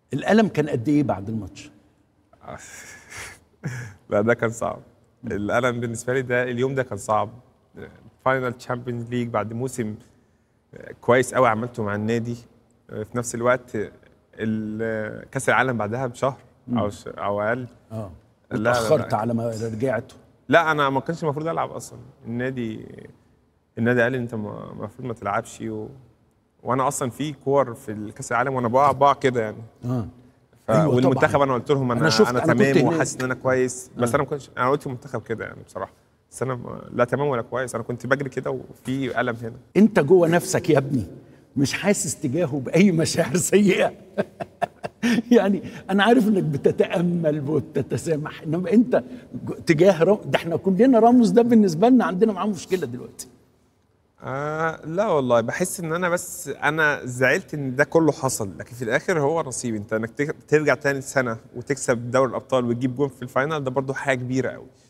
الالم كان قد ايه بعد الماتش لا ده كان صعب الالم بالنسبه لي ده اليوم ده كان صعب فاينل تشامبيونز ليج بعد موسم كويس قوي عملته مع النادي في نفس الوقت ال- كاس العالم بعدها بشهر او ش- او اقل اه لا، لا، اتاخرت لا. على ما رجعت لا انا ما كانش المفروض العب اصلا النادي النادي قال لي انت ما- المفروض ما تلعبش و... وانا اصلا في كور في الكاس العالم وانا بقع بقع كده يعني اه ف... أيوة والمنتخب طبعاً. انا قلت لهم انا أنا شفت- انا, أنا كنت تمام هناك. وحاسس ان انا كويس بس آه. انا ما كنتش انا قلت المنتخب كده يعني بصراحه بس انا ما- لا تمام ولا كويس انا كنت بجري كده وفي الم هنا انت جوه نفسك يا ابني مش حاسس تجاهه باي مشاعر سيئه يعني انا عارف انك بتتامل وتتسامح انما انت جو- تجاه رم... ده احنا كلنا راموس ده بالنسبه لنا عندنا معاه مشكله دلوقتي آه لا والله بحس ان انا بس انا زعلت ان ده كله حصل لكن في الاخر هو نصيب انت انك تك- ترجع تاني سنه وتكسب دوري الابطال وتجيب جون في الفاينل ده برضو حاجه كبيره قوي